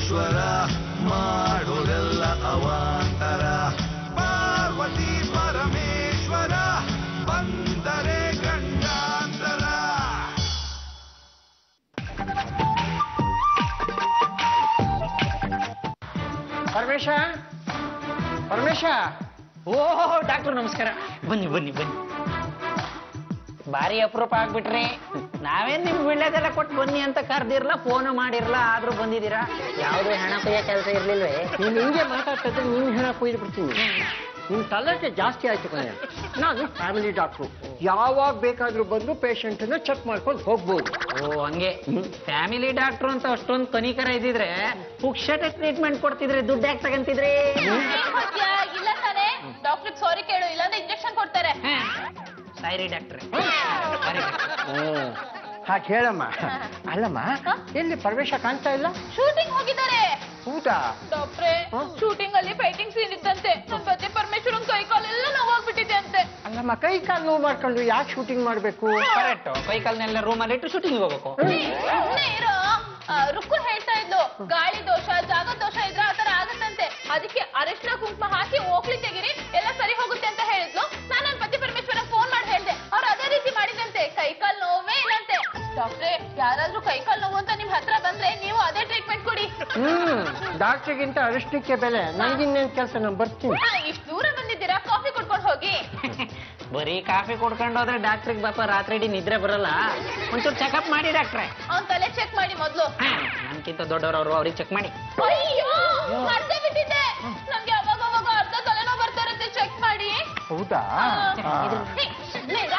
ಪರಮೇಶ್ವರ ಮಾಡೋದೆಲ್ಲ ಅವಾಂತರ ಪಾರ್ವತಿ ಪರಮೇಶ್ವರ ಬಂದರೆ ಗಂಡಾಂತರ ಪರಮೇಶ ಪರಮೇಶ ಓ ಡಾಕ್ಟರ್ ನಮಸ್ಕಾರ ಬನ್ನಿ ಬನ್ನಿ ಬನ್ನಿ ಭಾರಿ ಅಪರೂಪ ಆಗ್ಬಿಟ್ರಿ ನಾವೇನ್ ನಿಮ್ಗೆ ವಿಳ್ಯದೆಲ್ಲ ಕೊಟ್ಟು ಬನ್ನಿ ಅಂತ ಕರ್ದಿರ್ಲ ಫೋನ್ ಮಾಡಿರ್ಲ ಆದ್ರೂ ಬಂದಿದ್ದೀರಾ ಯಾವ್ದು ಹಣ ಕೊಯ್ಯೋ ಕೆಲಸ ಇರ್ಲಿಲ್ವೇ ನೀನು ಹಿಂಗೆ ಮಾತಾಡ್ತಿದ್ರೆ ನಿನ್ನ ಹೆಣ ಕೊಯ್ದು ಬಿಡ್ತೀನಿ ನಿನ್ನ ತಲೆಗೆ ಜಾಸ್ತಿ ಆಯ್ತು ಕಣೆ ನಾನು ಫ್ಯಾಮಿಲಿ ಡಾಕ್ಟ್ರು ಯಾವಾಗ ಬೇಕಾದ್ರೂ ಬಂದು ಪೇಷಂಟನ್ನ ಚೆಕ್ ಮಾಡ್ಕೊಂಡು ಹೋಗ್ಬೋದು ಓ ಹಂಗೆ ಫ್ಯಾಮಿಲಿ ಡಾಕ್ಟರ್ ಅಂತ ಅಷ್ಟೊಂದು ಕನಿಕರ ಇದ್ದಿದ್ರೆ ಪುಕ್ಷಟೆ ಟ್ರೀಟ್ಮೆಂಟ್ ಕೊಡ್ತಿದ್ರೆ ದುಡ್ಡು ಯಾಕೆ ತಗಂತಿದ್ರಿ ಇಲ್ಲ ತಾನೇ ಡಾಕ್ಟರ್ ಸಾರಿ ಕೇಳು ಇಲ್ಲಾಂದ್ರೆ ಇಂಜೆಕ್ಷನ್ ಕೊಡ್ತಾರೆ ಸಾರಿ ಡಾಕ್ಟ್ರೆ ಹಾಗೆ ಹೇಳಮ್ಮ ಅಲ್ಲಮ್ಮ ಎಲ್ಲಿ ಪರಮೇಶ ಕಾಣ್ತಾ ಇಲ್ಲ ಶೂಟಿಂಗ್ ಹೋಗಿದ್ದಾರೆ ಹೌದಾ ಡಾಕ್ಟ್ರೆ ಶೂಟಿಂಗ್ ಅಲ್ಲಿ ಫೈಟಿಂಗ್ ಸೀನ್ ಇದ್ದಂತೆ ನನ್ ಪತಿ ಪರಮೇಶ್ವರನ್ ಕೈ ಕಾಲೆಲ್ಲ ನೋವಾಗ್ಬಿಟ್ಟಿದೆ ಅಂತೆ ಅಲ್ಲಮ್ಮ ಕೈ ಕಾಲು ನೋವು ಮಾಡ್ಕೊಂಡು ಯಾಕೆ ಶೂಟಿಂಗ್ ಮಾಡಬೇಕು ಕರೆಕ್ಟ್ ಕೈ ಕಾಲ್ನೆಲ್ಲ ರೂಮಲ್ಲಿ ಇಟ್ಟು ಶೂಟಿಂಗ್ ಹೋಗ್ಬೇಕು ಸುಮ್ನೆ ಇರೋ ಆ, ರುಕ್ಕು ಹೇಳ್ತಾ ಇದ್ಲು ಗಾಳಿ ದೋಷ ಜಾಗ ದೋಷ ಇದ್ರೆ ಆತರ ಆಗತ್ತಂತೆ ಅದಕ್ಕೆ ಅರಿಶಿನ ಕುಂಕುಮ ಹಾಕಿ ಓಕ್ಲಿ ತೆಗಿರಿ ಎಲ್ಲ ಸರಿ ಹೋಗುತ್ತೆ ಅಂತ ಹೇಳಿದ್ಲು ನಾನು ನನ್ನ ಪತಿ ಪರಮೇಶ್ವರ ಫೋನ್ ಮಾಡಿ ಹೇಳ್ದೆ ಅವ್ರು ಅದೇ ರೀತಿ ಮಾಡಿದಂತೆ ಕೈ ಕಾಲ್ ನೋವೇ ಇಲ್ಲಂತೆ ಡಾಕ್ಟ್ರೆ ಯಾರಾದ್ರೂ ಕೈ ಕಾಲ್ ನೋವು ಅಂತ ನಿಮ್ ಹತ್ರ ಬಂದ್ರೆ ನೀವು ಅದೇ ಟ್ರೀಟ್ಮೆಂಟ್ ಕೊಡಿ ಹ್ಮ್ ಡಾಕ್ಟ್ರಿಗಿಂತ ಅರಿಷ್ಟಕ್ಕೆ ಬೆಲೆ ನನಗಿನ್ನೇನು ಕೆಲಸ ನಾನು ಬರ್ತೀನಿ ಹಾ, ಇಷ್ಟ್ ದೂರ ಬಂದಿದ್ದೀರಾ ಕಾಫಿ ಕುಡ್ಕೊಂಡು ಹೋಗಿ ಬರೀ ಕಾಫಿ ಕುಡ್ಕೊಂಡು ಹೋದ್ರೆ ಡಾಕ್ಟ್ರಿಗೆ ಪಾಪ ರಾತ್ರಿ ಇಡೀ ನಿದ್ರೆ ಬರಲ್ಲ ಒಂಚೂರು ಚೆಕಪ್ ಮಾಡಿ ಡಾಕ್ಟ್ರೆ ಅವ್ನ್ ತಲೆ ಚೆಕ್ ಮಾಡಿ ಮೊದ್ಲು ನನ್ಕಿಂತ ದೊಡ್ಡವರು ಅವ್ರಿಗೆ ಚೆಕ್ ಮಾಡಿ ಅಯ್ಯೋ ಮರ್ತೇ ಬಿಟ್ಟಿದ್ದೆ ನಮ್ಗೆ ಅವಾಗ ಅವಾಗ ಅರ್ಧ ತಲೆನೋವು ಬರ್ತಾ ಇರುತ್ತೆ ಚೆಕ್ ಮಾಡಿ ಹೌದಾ ಆ. ಹೇ, ಸುಮ್ನೆ ಇರ.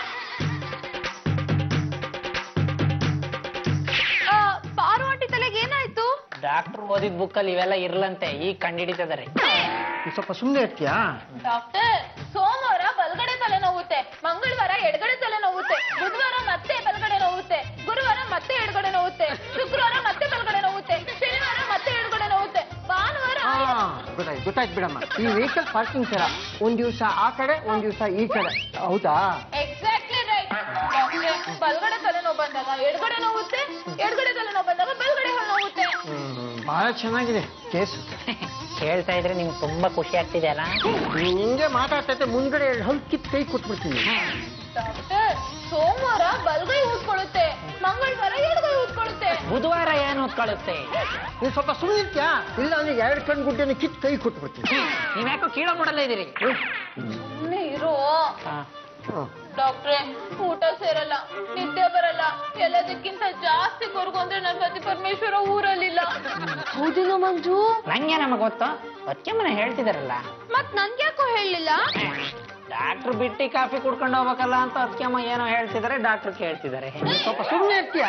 ಆ, ಪಾರು ಆಂಟಿ ತಲೆಗೆ ಏನಾಯ್ತು ಡಾಕ್ಟರ್ ಓದಿದ ಬುಕ್ಕಲ್ಲಿ ಇವೆಲ್ಲ ಇರ್ಲಂತೆ ಈಗ ಕಂಡಿಡಿತಿದ್ದಾರೆ ನೀನ್ ಸ್ವಲ್ಪ ಸುಮ್ಮನೆ ಇರ್ತೀಯಾ ಡಾಕ್ಟರ್ ಸೋಮವಾರ ಬಲಗಡೆ ತಲೆ ನೋವುತ್ತೆ ಮಂಗಳವಾರ ಎಡಗಡೆ ತಲೆ ನೋವುತ್ತೆ ಬುಧವಾರ ಮತ್ತೆ ಬಲಗಡೆ ನೋವುತ್ತೆ ಗುರುವಾರ ಮತ್ತೆ ಎಡಗಡೆ ನೋವುತ್ತೆ ಶುಕ್ರವಾರ ಮತ್ತೆ ಬಲಗಡೆ ನೋವುತ್ತೆ ಶನಿವಾರ ಮತ್ತೆ ಎಡಗಡೆ ನೋವುತ್ತೆ ಭಾನುವಾರ ಆ, ಗೊತ್ತಾಯ್ತು ಗೊತ್ತಾಯ್ತು ಬಿಡಮ್ಮ ಈ ವೆಹಿಕಲ್ ಪಾರ್ಕಿಂಗ್ ತರ ಒಂದ್ ದಿವಸ ಆ ಕಡೆ ಒಂದ್ ದಿವಸ ಈ ಕಡೆ ಹೌದಾ ಎಕ್ಸಾಕ್ಟ್ಲಿ ರೈಟ್ ಬಲಗಡೆ ತಲೆ ನೋವು ಬಂದಾಗ ಎಡಗಡೆ ನೋವುತ್ತೆ ಎಡಗಡೆ ತಲೆ ನೋವು ಬಂದಾಗ ಬಲಗಡೆ ಹೊಲ ನೋವುತ್ತೆ ಹ್ಮ್, ಬಹಳ ಚೆನ್ನಾಗಿದೆ ಕೇಸು ಹೇಳ್ತಾ ಇದ್ರೆ ನಿಮ್ಗೆ ತುಂಬಾ ಖುಷಿ ಆಗ್ತಿದೆ ಅಲ್ಲ ನೀನ್ ಹಿಂಗೆ ಮಾತಾಡ್ತೈತೆ ಮುಂದ್ಗಡೆ ಎರಡು ಹಲ್ ಕಿತ್ ಕೈ ಕೊಟ್ಬಿಡ್ತೀನಿ ಡಾಕ್ಟರ್ ಸೋಮವಾರ ಬಲಗೈ ಊದ್ಕೊಳ್ಳುತ್ತೆ ಮಂಗಳವಾರ ಎಡಗೈ ಊದ್ಕೊಳ್ಳುತ್ತೆ ಬುಧವಾರ ಏನು ಓದ್ಕೊಳ್ಳುತ್ತೆ ನೀನ್ ಸ್ವಲ್ಪ ಸುಮ್ಮನೆ ಇರ್ತೀಯಾ ಇಲ್ಲ ಅಂದ್ರೆ ಎರಡು ಕಣ್ ಗುಡ್ಡೆನ ಕಿತ್ ಕೈ ಕೊಟ್ಬಿಡ್ತೀನಿ ನೀವ್ಯಾಕೋ ಕೀಳೋ ಮಾಡಲ್ಲ ಇದೀರಿ ಸುಮ್ನೆ ಇರೋ ಹ್ಮ್. ಡಾಕ್ಟ್ರೆ ಊಟ ಸೇರಲ್ಲ ನಿದ್ದೆ ಬರಲ್ಲ ಎಲ್ಲದಕ್ಕಿಂತ ಜಾಸ್ತಿ ಕೊರ್ಗೊಂಡ್ರೆ ನನ್ನ ಪತಿ ಪರಮೇಶ್ವರ ಊರಲ್ಲಿಲ್ಲ ಹೌದೇನೋ ಮಂಜು ನಂಗೆ ನಮಗ್ ಗೊತ್ತು ಅತ್ಯಮ್ಮನ ಹೇಳ್ತಿದಾರಲ್ಲ ಮತ್ ನನ್ಗ್ಯಾಕೋ ಹೇಳಲಿಲ್ಲ ಡಾಕ್ಟರ್ ಬಿಟ್ಟಿ ಕಾಫಿ ಕುಡ್ಕೊಂಡು ಹೋಗ್ಬೇಕಲ್ಲ ಅಂತ ಅತ್ಯಮ್ಮ ಏನೋ ಹೇಳ್ತಿದಾರೆ ಡಾಕ್ಟರ್ ಕೇಳ್ತಿದಾರೆ ಸ್ವಲ್ಪ ಸುಮ್ಮನೆ ಇರ್ತೀಯಾ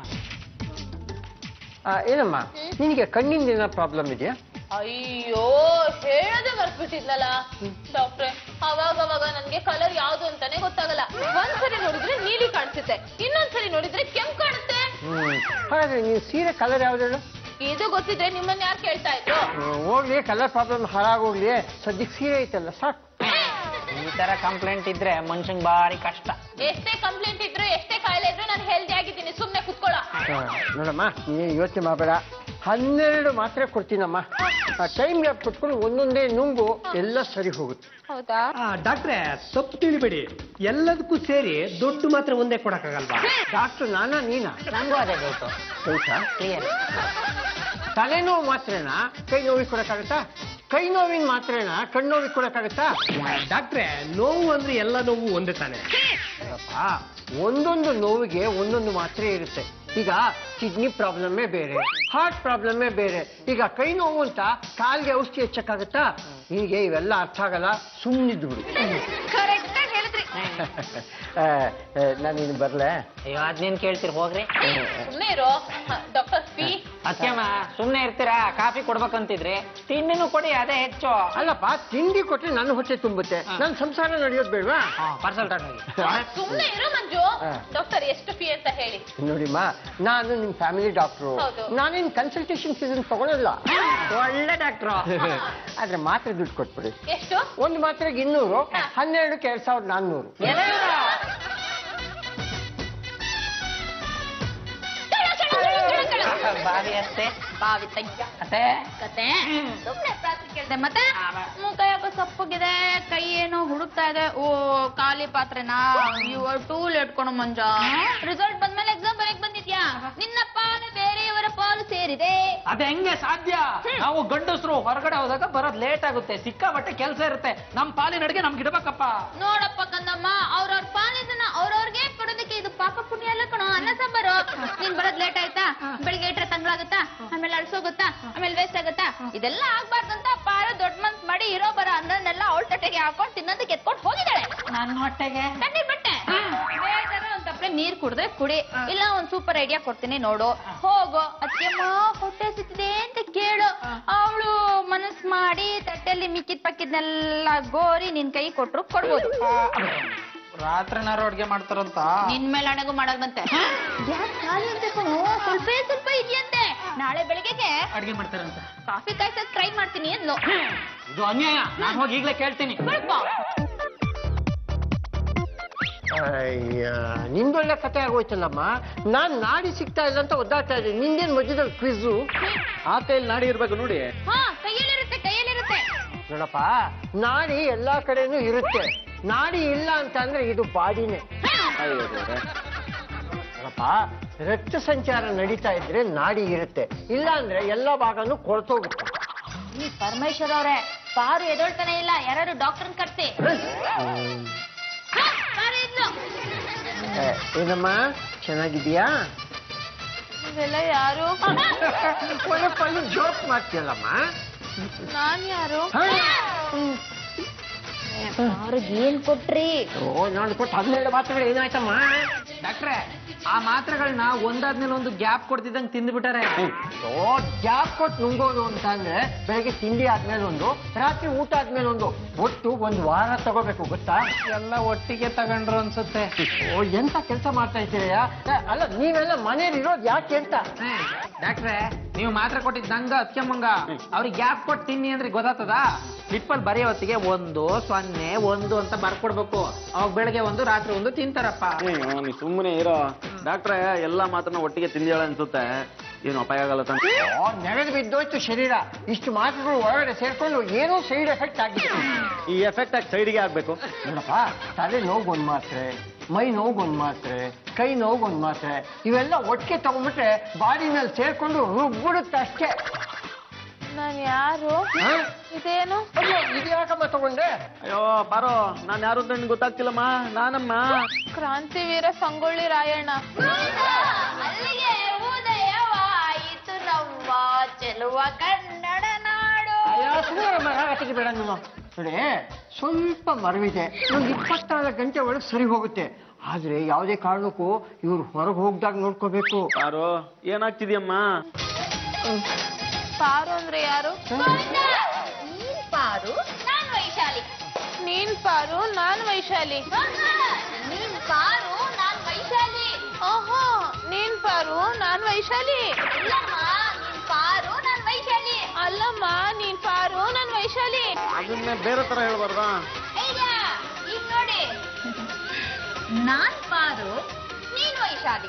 ಆ, ಏನಮ್ಮ ನಿನಗೆ ಕಣ್ಣಿಂದ ಏನೋ ಪ್ರಾಬ್ಲಮ್ ಇದೆಯಾ ಅಯ್ಯೋ ಹೇಳದೆ ಮರ್ತ್ಬಿಟ್ಟಿದ್ನಲ್ಲ ಡಾಕ್ಟ್ರೆ ಅವಾಗ ಅವಾಗ ನನ್ಗೆ ಕಲರ್ ಯಾವ್ದು ಅಂತಾನೆ ಗೊತ್ತಾಗಲ್ಲ ಒಂದ್ಸರಿ ನೋಡಿದ್ರೆ ನೀಲಿ ಕಾಣಿಸುತ್ತೆ ಇನ್ನೊಂದ್ಸರಿ ನೋಡಿದ್ರೆ ಕೆಂಪ್ ಕಾಣುತ್ತೆ ಹ್ಮ್ ಹಾಗಾದ್ರೆ ನೀವು ಸೀರೆ ಕಲರ್ ಯಾವ್ದು ಹೇಳು ಇದು ಗೊತ್ತಿದ್ರೆ ನಿಮ್ಮನ್ನ ಯಾರು ಕೇಳ್ತಾ ಇದ್ರು ಹ್ಮ್, ಹೋಗ್ಲಿ ಕಲರ್ ಪ್ರಾಬ್ಲಮ್ ಹಾಳಾಗೋಗ್ಲಿ ಸದ್ಯಕ್ಕೆ ಸೀರೆ ಐತಲ್ಲ ಸಾಕು ಈ ತರ ಕಂಪ್ಲೇಂಟ್ ಇದ್ರೆ ಮನುಷ್ಯಂಗ್ ಬಾರಿ ಕಷ್ಟ ಎಷ್ಟೇ ಕಂಪ್ಲೇಂಟ್ ಇದ್ರು ಎಷ್ಟೇ ಕಾಯಿಲೆ ಇದ್ರು ನಾನು ಹೆಲ್ದಿ ಆಗಿದ್ದೀನಿ ಸುಮ್ನೆ ಕುತ್ಕೊಳ್ಳ ಹಾ, ನೋಡಮ್ಮ ನೀನು ಯೋಚನೆ ಮಾಡಬೇಡ ಹನ್ನೆರಡು ಮಾತ್ರೆ ಕೊಡ್ತೀನಮ್ಮ ಟೈಮ್ ಗ್ಯಾಪ್ ಕೊಟ್ಕೊಂಡು ಒಂದೊಂದೇ ನುಂಗು ಎಲ್ಲ ಸರಿ ಹೋಗುತ್ತೆ ಹೌದಾ ಆ, ಡಾಕ್ಟ್ರೆ ತಪ್ಪು ತಿಳಿಬೇಡಿ ಎಲ್ಲದಕ್ಕೂ ಸೇರಿ ದುಡ್ಡು ಮಾತ್ರ ಒಂದೇ ಕೊಡಕ್ಕಾಗಲ್ವಾ ಡಾಕ್ಟರ್ ನಾನಾ ನೀನಾ ನಂಗೂ ಅದೇ ಬೇಕು ಹೌದಾ ಕ್ಲಿಯರ್ ತಲೆನೋವು ಮಾತ್ರೆನಾ ಕೈ ನೋವಿಗೆ ಕೊಡಕ್ಕಾಗತ್ತಾ ಕೈ ನೋವಿನ ಮಾತ್ರೆನಾ ಕಣ್ಣೋವಿಗೆ ಕೊಡಕ್ಕಾಗತ್ತಾ ಡಾಕ್ಟ್ರೆ ನೋವು ಅಂದ್ರೆ ಎಲ್ಲ ನೋವು ಒಂದೇ ತಾನೆ ನೋಡಪ್ಪ, ಒಂದೊಂದು ನೋವಿಗೆ ಒಂದೊಂದು ಮಾತ್ರೆ ಇರುತ್ತೆ ಈಗ ಕಿಡ್ನಿ ಪ್ರಾಬ್ಲಮ್ಮೇ ಬೇರೆ ಹಾರ್ಟ್ ಪ್ರಾಬ್ಲಮ್ಮೇ ಬೇರೆ ಈಗ ಕೈ ನೋವು ಅಂತ ಕಾಲ್ಗೆ ಔಷಧಿ ಹೆಚ್ಚಕ್ಕಾಗತ್ತಾ ನಿನಗೆ ಇವೆಲ್ಲ ಅರ್ಥ ಆಗಲ್ಲ ಸುಮ್ಮನಿದ್ದು ಬಿಡು ಕರೆಕ್ಟ್ ಆಗಿ ಹೇಳಿದ್ರಿ ನಾನು ಇನ್ನು ಬರಲೇ ಅಯ್ಯೋ ಅದ್ನೇನ್ ಕೇಳ್ತೀರಿ ಹೋಗ್ರಿ ಸುಮ್ನೆ ಇರೋ ಡಾಕ್ಟರ್ ಫೀ ಅತ್ಯಮ್ಮ ಸುಮ್ನೆ ಇರ್ತೀರಾ ಕಾಫಿ ಕೊಡ್ಬೇಕಂತಿದ್ರಿ ತಿಂಡಿನೂ ಕೊಡಿ ಅದೇ ಹೆಚ್ಚು ಅಲ್ಲಪ್ಪ ತಿಂಡಿ ಕೊಟ್ರೆ ನನ್ನ ಹೊಟ್ಟೆ ತುಂಬುತ್ತೆ ನನ್ನ ಸಂಸಾರ ನಡೆಯೋದು ಬೇಡವಾ ಪಾರ್ಸಲ್ ತಗೊಂಡೋಗಿ ಸುಮ್ನೆ ಇರೋ ಮಂಜು ಹಾ. ಡಾಕ್ಟರ್ ಎಷ್ಟು ಫೀ ಅಂತ ಹೇಳಿ ನೋಡಿಮ್ಮ ನಾನು ನಿಮ್ಮ ಫ್ಯಾಮಿಲಿ ಡಾಕ್ಟ್ರು ಹೌದು. ನಾನೇನು ಕನ್ಸಲ್ಟೇಷನ್ ಫೀಸ್ ತಗೊಳಲ್ಲ ಒಳ್ಳೆ ಡಾಕ್ಟ್ರು ಆದ್ರೆ ಮಾತ್ರೆ ದುಡ್ಡು ಕೊಟ್ಬಿಡಿ ಎಷ್ಟು ಒಂದು ಮಾತ್ರೆಗೆ ಇನ್ನೂರು ಹನ್ನೆರಡಕ್ಕೆ ಎರಡ್ ಸಾವಿರದ ನಾನ್ನೂರು ಬಾವಿ ಅಷ್ಟೇ ಬಾವಿ ತಗ್ಗ ಅತ್ತೆ ಕತೆ ಸುಮ್ನೆ ಪಾತ್ರ ಕೇಳ್ದೆ ಮತ್ತೆ ಆವ. ಮುಖ ಯಾಕೋ ಸಪ್ಪಗಿದೆ ಕೈ ಏನೋ ಹುಡುಕ್ತಾ ಇದೆ ಓ ಖಾಲಿ ಪಾತ್ರೆನಾ ಯು ಆರ್ ಟೂ ಲೇಟ್ ಕೊಡು ಮಂಜ ರಿಸಲ್ಟ್ ಬಂದ್ಮೇಲೆ ಎಕ್ಸಾಮ್ ಬರೆಯಕ್ ಬಂದಿದ್ಯಾ ನಿನ್ನ ಪಾಲು ಬೇರೆಯವರ ಪಾಲು ಸೇರಿದೆ ಅದ್ ಹೆಂಗೆ ಸಾಧ್ಯ ನಾವು ಗಂಡಸರು ಹೊರಗಡೆ ಹೋದಾಗ ಬರೋದ್ ಲೇಟ್ ಆಗುತ್ತೆ ಸಿಕ್ಕಾಬಟ್ಟೆ ಕೆಲಸ ಇರುತ್ತೆ ನಮ್ ಪಾಲಿನ ಅಡಿಗೆ ನಮ್ಗೆ ಇಡ್ಬೇಕಪ್ಪ ನೋಡಪ್ಪ ಕಂದಮ್ಮ ಅವ್ರವ್ರ ಪಾಲಿದನ್ನ ಅವ್ರವ್ರಿಗೆ ಕೊಡೋದಕ್ಕೆ ಇದು ಪಾಪ ಪುಣ್ಯ ಅಲ್ಲ ಕಣೋ ಅನ್ನ ಸಾಂಬಾರು ನೀನ್ ಬರೋದ್ ಲೇಟ್ ಆಯ್ತಾ ಬೆಳಿಗ್ಗೆ ಇಟ್ರೆ ತಂಗ್ಳಾಗುತ್ತಾ ಆಮೇಲೆ ಅಳ್ಸೋಗುತ್ತಾ ಆಮೇಲೆ ವೇಸ್ಟ್ ಆಗುತ್ತಾ ಇದೆಲ್ಲ ಆಗ್ಬಾರ್ದಂತ ಪಾರು ದೊಡ್ಡ ಮನ್ಸ್ ಮಾಡಿ ಇರೋ ಬರೋ ಅನ್ನನ್ನೆಲ್ಲ ಅವಳ ತಟ್ಟೆಗೆ ಹಾಕೊಂಡು ತಿನ್ನೋದಕ್ಕೆ ಎತ್ಕೊಂಡು ಹೋಗಿದ್ದಾಳೆ ನನ್ನ ಹೊಟ್ಟೆಗೆ ಕಣ್ಣೀರ್ ಬಟ್ಟೆ ಬೇಕಾದ್ರೆ ಒಂದ್ ತಪ್ಪಲೆ ನೀರ್ ಕುಡ್ದ್ರೆ ಕುಡಿ ಇಲ್ಲ ಒಂದ್ ಸೂಪರ್ ಐಡಿಯಾ ಕೊಡ್ತೀನಿ ನೋಡು ಹೋಗು ಅತ್ತೆಮ್ಮ ಹೊಟ್ಟೆ ಸಿಕ್ತಿದೆ ಅಂತ ಕೇಳು ಅವಳು ಮನಸ್ ಮಾಡಿ ತಟ್ಟೆಯಲ್ಲಿ ಮಿಕ್ಕಿದ್ ಪಕ್ಕಿದ್ನೆಲ್ಲ ಗೋರಿ ನಿನ್ ಕೈ ಕೊಟ್ರು ಕೊಡ್ಬೋದು ರಾತ್ರಿನಾರು ಅಡ್ಗೆ ಮಾಡ್ತಾರಂತ ನಿನ್ ಮೇಲೆ ಅಣಗು ಮಾಡೋದಂತೆ ಗ್ಯಾಸ್ ಖಾಲಿ ಅಂತೆ ಕಣೋ ಸ್ವಲ್ಪ ಸ್ವಲ್ಪ ಇದೆಯಂತೆ ನಾಳೆ ಬೆಳಿಗ್ಗೆಗೆ ಅಡ್ಗೆ ಮಾಡ್ತಾರಂತ ಕಾಫಿ ಕಾಯ್ಸಕ್ ಟ್ರೈ ಮಾಡ್ತೀನಿ ಅಂದ್ಲು ಇದು ಅನ್ಯಾಯ ನಾನು ಹೋಗಿ ಈಗ್ಲೇ ಕೇಳ್ತೀನಿ ಬಿಡ್ಕೊ. ಅಯ್ಯ ನಿಂದೊಳ್ಳೆ ಕತೆ ಆಗೋಯ್ತಲ್ಲಮ್ಮ ನಾನ್ ನಾಡಿ ಸಿಗ್ತಾ ಇಲ್ಲ ಅಂತ ಒದ್ದಾಡ್ತಾ ಇದ್ದೀನಿ ನಿಂದೇನ್ ಮಧ್ಯದಲ್ಲಿ ಕ್ವಿಝು ಆ ಕೈಯಲ್ಲಿ ನಾಡಿ ಇರ್ಬೇಕು ನೋಡಿ ಹಾ ಕೈಯಲ್ಲಿರುತ್ತೆ ಕೈಯಲ್ಲಿರುತ್ತೆ ನೋಡಪ್ಪ ನಾಡಿ ಎಲ್ಲಾ ಕಡೆನೂ ಇರುತ್ತೆ ನಾಡಿ ಇಲ್ಲ ಅಂತ ಅಂದ್ರೆ ಇದು ಬಾಡಿನೇ ಅಯ್ಯೋ ದೇವ್ರೆ. ನೋಡಪ್ಪ ರಕ್ತ ಸಂಚಾರ ನಡೀತಾ ಇದ್ರೆ ನಾಡಿ ಇರುತ್ತೆ ಇಲ್ಲ ಅಂದ್ರೆ ಎಲ್ಲ ಭಾಗನೂ ಕೊಳ್ತೋಗುತ್ತೆ ಈ ಪರಮೇಶ್ವರ್ ಅವ್ರೆ ಪಾರು ಎದೊಳ್ತಾನೆ ಇಲ್ಲ ಯಾರು ಡಾಕ್ಟರ್ ಕರ್ಸಿ ಹ್ಮ್. ಹಾ, ಪಾರು ಇದ್ಲು ಏ, ಏನಮ್ಮ ಚೆನ್ನಾಗಿದ್ಯಾ ಇವೆಲ್ಲ ಯಾರು ಒಳ್ಳೆ ಪಲ್ಲು ಜೋಕ್ ಮಾಡ್ತೀಯಲ್ಲಮ್ಮ ನಾನ್ ಯಾರು ಹಾ? ಪಾರುಗ್ ಏನ್ ಕೊಟ್ರಿ ಓ ನಾನು ಕೊಟ್ಟು ಹನ್ನೆರಡು ಮಾತ್ರಗಳು ಏನಾಯ್ತಮ್ಮ ಡಾಕ್ಟ್ರೆ ಆ ಮಾತ್ರೆಗಳನ್ನ ಒಂದಾದ್ಮೇಲೆ ಒಂದು ಗ್ಯಾಪ್ ಕೊಡ್ತಿದ್ದಂಗೆ ತಿಂದ್ಬಿಟ್ಟಾರೆ ಓ ಗ್ಯಾಪ್ ಕೊಟ್ಟು ನುಂಗೋದು ಅಂತ ಅಂದ್ರೆ ಬೆಳಗ್ಗೆ ತಿಂಡಿ ಆದ್ಮೇಲೆ ಒಂದು ರಾತ್ರಿ ಊಟ ಆದ್ಮೇಲೆ ಒಂದು ಒಟ್ಟು ಒಂದು ವಾರ ತಗೋಬೇಕು ಗೊತ್ತಾ ಎಲ್ಲ ಒಟ್ಟಿಗೆ ತಗೊಂಡ್ರು ಅನ್ಸುತ್ತೆ ಓ ಎಂತ ಕೆಲಸ ಮಾಡ್ತಾ ಇದ್ದೀರಯ್ಯ ಏ, ಅಲ್ಲ ನೀವೆಲ್ಲ ಮನೇಲಿ ಇರೋದು ಯಾಕೆ ಅಂತ ಹೇ, ಡಾಕ್ಟ್ರೆ ನೀವು ಮಾತ್ರೆ ಕೊಟ್ಟಿದ್ ನಂಗ ಅತ್ಯಮ್ಮಂಗ ಅವ್ರಿಗೆ ಗ್ಯಾಪ್ ಕೊಟ್ಟು ತಿನ್ನಿ ಅಂದ್ರೆ ಗೊತ್ತಾಗ್ತದ ಸ್ಲಿಪ್ಪಲ್ಲಿ ಬರೆಯೋ ಹೊತ್ತಿಗೆ ಒಂದು ಸೊನ್ನೆ ಒಂದು ಅಂತ ಬರ್ಕೊಡ್ಬೇಕು ಅವಾಗ ಬೆಳಗ್ಗೆ ಒಂದು ರಾತ್ರಿ ಒಂದು ತಿಂತಾರಪ್ಪ ಅಯ್ಯೋ, ನೀ ಸುಮ್ಮನೆ ಇರೋ ಡಾಕ್ಟ್ರೆ ಎಲ್ಲಾ ಮಾತನ್ನ ಒಟ್ಟಿಗೆ ತಿಂದಿಯಾಳ ಅನ್ಸುತ್ತೆ ಏನು ಅಪಾಯ ಆಗಲ್ಲ ತಾನೆ ಓ ನೆಗೆದು ಬಿದ್ದೋಯ್ತು ಶರೀರ ಇಷ್ಟು ಮಾತ್ರೆಗಳು ಒಳಗಡೆ ಸೇರ್ಕೊಂಡು ಏನೋ ಸೈಡ್ ಎಫೆಕ್ಟ್ ಆಗಿದೆ ಈ ಎಫೆಕ್ಟ್ ಆಗಿ ಸೈಡ್ಗೆ ಆಗ್ಬೇಕು ನೋಡಪ್ಪ ತಲೆ ನೋವುಗೊಂದು ಮಾತ್ರೆ ಮೈ ನೋವುಗೊಂದು ಮಾತ್ರೆ ಕೈ ನೋವುಗೊಂದು ಮಾತ್ರೆ ಇವೆಲ್ಲ ಒಟ್ಟಿಗೆ ತಗೊಂಡ್ಬಿಟ್ರೆ ಬಾಡಿ ಮೇಲೆ ಸೇರ್ಕೊಂಡು ರುಬ್ಬಿಡುತ್ತೆ ಅಷ್ಟೇ ನಾನ್ ಯಾರು ಹಾ? ಇದೇನು ಅಯ್ಯೋ ಇದು ಯಾಕಮ್ಮ ತಗೊಂಡೆ ಅಯ್ಯೋ ಬಾರೋ ನಾನ್ ಯಾರು ಅಂತ ನಿನ್ಗೆ ಗೊತ್ತಾಗ್ತಿಲ್ಲಮ್ಮ ನಾನಮ್ಮ ಕ್ರಾಂತಿವೀರ ಸಂಗೊಳ್ಳಿ ರಾಯಣ್ಣ ಅಲ್ಲಿಗೆ ಉದಯವಾಯಿತು ನಮ್ಮ ಚೆಲುವ ಕನ್ನಡ ನಾಡು ಅಯ್ಯೋ ಸುಮ್ಮನೆ ಮರಾಗಟ್ಟಿಗೆ ಬೇಡ ನೀನು ನೋಡಿ ಸ್ವಲ್ಪ ಮರವಿದೆ ಒಂದು ಇಪ್ಪತ್ನಾಲ್ಕು ಗಂಟೆ ಒಳಗೆ ಸರಿ ಹೋಗುತ್ತೆ ಆದ್ರೆ ಯಾವುದೇ ಕಾರಣಕ್ಕೂ ಇವ್ರು ಹೊರಗೆ ಹೋಗ್ದಾಗ ನೋಡ್ಕೋಬೇಕು ಬಾರೋ ಏನಾಗ್ತಿದ್ಯಮ್ಮ ಪಾರು ಅಂದ್ರೆ ಯಾರು ನೀನ್ ಪಾರು ನಾನ್ ವೈಶಾಲಿ ನೀನ್ ಪಾರು ನಾನ್ ವೈಶಾಲಿ ನೀನ್ ಪಾರು ನಾನ್ ವೈಶಾಲಿ ಓಹೋ ನೀನ್ ಪಾರು ನಾನ್ ವೈಶಾಲಿ ಅಲ್ಲಮ್ಮ ನೀನ್ ಪಾರು ನಾನ್ ವೈಶಾಲಿ ಅಲ್ಲಮ್ಮ ನೀನ್ ಪಾರು ನಾನ್ ವೈಶಾಲಿ ಅದನ್ನೇ ಬೇರೆ ತರ ಹೇಳ್ಬಾರ್ದಾ ಈಗ ಈಗ ನೋಡಿ ನಾನ್ ಪಾರು ನೀನ್ ವೈಶಾಲಿ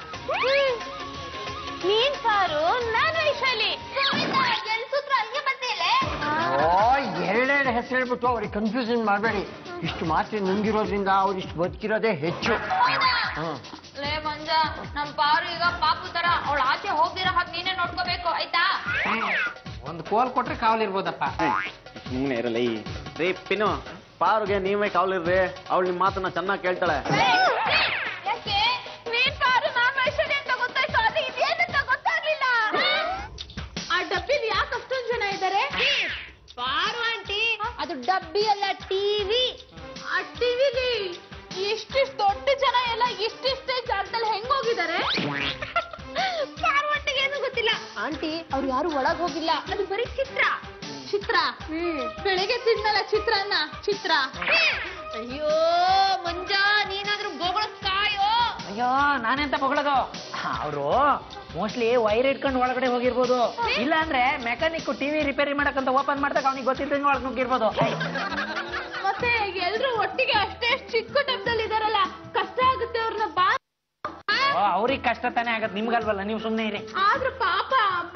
ನೀನ್ ಪಾರು ನಾನ್ ವೈಶಾಲಿ ಎಲ್ ಸೂತ್ರ ಅಲ್ಲಿಗೆ ಬಂದಿಲ್ಲ ಓ ಎರಡೆರಡು ಹೆಸರು ಹೇಳ್ಬಿಟ್ಟು ಅವ್ರಿಗೆ ಕನ್ಫ್ಯೂಷನ್ ಮಾಡಬೇಡಿ ಇಷ್ಟು ಮಾತ್ರ ನುಂಗಿರೋದ್ರಿಂದ ಅವ್ರು ಇಷ್ಟು ಬದುಕಿರೋದೇ ಹೆಚ್ಚು ಹ್ಮ್. ಲೇ ಮಂಜ ನಮ್ ಪಾರು ಈಗ ಪಾಪು ತರ ಅವಳ ಆಚೆ ಹೋಗ್ದಿರೋ ಹಾಗೆ ನೀನೇ ನೋಡ್ಕೋಬೇಕು ಆಯ್ತಾ ಒಂದು ಕೋಲ್ ಕೊಟ್ರೆ ಕಾವಲಿರ್ಬೋದಪ್ಪ ಸುಮ್ಮನೆ ಇರಲ್ಲ ಈ ರೀ ಪಿನ್ನು ಪಾರುಗೆ ನೀವೇ ಕಾವಲಿರ್ರಿ ಅವಳು ನಿಮ್ಮ ಮಾತನ್ನ ಚೆನ್ನಾಗಿ ಕೇಳ್ತಾಳೆ ಯಾಕೆ ನೀನ್ ಪಾರು ನಾನ್ ವೈಶಾಲಿ ಅಂತ ಗೊತ್ತಾಯ್ತು ಅದು ಇದೇನಂತ ಗೊತ್ತಾಗ್ಲಿಲ್ಲ ಆ ಡಬ್ಬಿಲಿ ಯಾಕೆ ಅಷ್ಟೊಂದು ಜನ ಇದ್ದಾರೆ ಪಾರು ಆಂಟಿ ಅದು ಡಬ್ಬಿ ಅಲ್ಲ ಟಿವಿ ಆ ಟಿವಿಲಿ ಇಷ್ಟಿಷ್ಟು ದೊಡ್ಡ ಜನ ಎಲ್ಲ ಇಷ್ಟಿಷ್ಟೇ ಜಾಗದಲ್ಲಿ ಹೆಂಗ್ ಹೋಗಿದ್ದಾರೆ ಪಾರು ಆಂಟಿಗೆ ಏನು ಗೊತ್ತಿಲ್ಲ ಆಂಟಿ ಅವ್ರು ಯಾರು ಒಳಗ್ ಹೋಗಿಲ್ಲ ಅದು ಬರೀ ಚಿತ್ರ ಚಿತ್ರ ಬೆಳಿಗ್ಗೆ ತಿನ್ನಲ್ಲ ಚಿತ್ರಾನ್ನ ಚಿತ್ರ ಅಯ್ಯೋ ಮಂಜ ನೀನಾದ್ರೂ ಬೋಗಳಕ್ ಕಾಯೋ ಅಯ್ಯೋ ನಾನೆಂತ ಹೊಗಳೋದು ಅವರು ಮೋಸ್ಟ್ಲಿ ವೈರ್ ಇಟ್ಕೊಂಡು ಒಳಗಡೆ ಹೋಗಿರ್ಬೋದು ಇಲ್ಲ ಅಂದ್ರೆ ಮೆಕ್ಯಾನಿಕ್ ಟಿವಿ ರಿಪೇರಿ ಮಾಡಕ್ಕಂತ ಓಪನ್ ಮಾಡಿದಾಗ ಅವ್ನಿಗೆ ಗೊತ್ತಿದ್ದಂಗೆ ಒಳಗೆ ನುಗ್ಗಿರ್ಬೋದು ಮತ್ತೆ ಎಲ್ರು ಒಟ್ಟಿಗೆ ಅಷ್ಟೇ ಚಿಕ್ಕ ಡಬ್ಬದಲ್ಲಿ ಇದಾರಲ್ಲ ಕಷ್ಟ ಆಗುತ್ತೆ ಅವ್ರನ್ನ ಬಾ ಅವ್ರಿಗೆ ಕಷ್ಟ ತಾನೇ ಆಗತ್ತೆ ನಿಮ್ಗಲ್ವಲ್ಲ ನೀವು ಸುಮ್ಮನೆ ಇರಿ ಆದ್ರೂ ಪಾಪ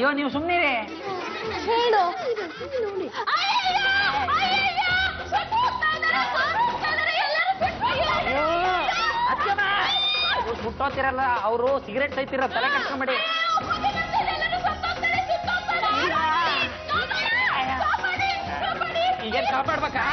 ಅಯ್ಯೋ ನೀವು ಸುಮ್ಮನಿರಿ ಹೇಳು ಅಯ್ಯಯ್ಯೋ! ಅಯ್ಯಯ್ಯೋ! ಸುಟ್ಟು ಹೋಗ್ತಾ ಇದಾರೆ, ಸುಟ್ಟು ಹೋಗ್ತಾ ಇದಾರೆ, ಎಲ್ಲರೂ ಸುಟ್ಟು ಹೋಗ್ತಾ ಇದಾರೆ. ಸುಟ್ಟೋತಿರಲ್ಲ ಅವರು ಸಿಗರೆಟ್ ಸೈತಿರ ತಲೆ ಕಟ್ಕೊಂಬೇಡಿ ಎಲ್ಲರೂ ಸತ್ತೋಗ್ತಾರೆ, ಸುಟ್ಟೋಗ್ತಾರೆ. ಕಾಪಾಡಿ, ಕಾಪಾಡಿ. ಈಗೇನ್ ಕಾಪಾಡ್ಬೇಕಾ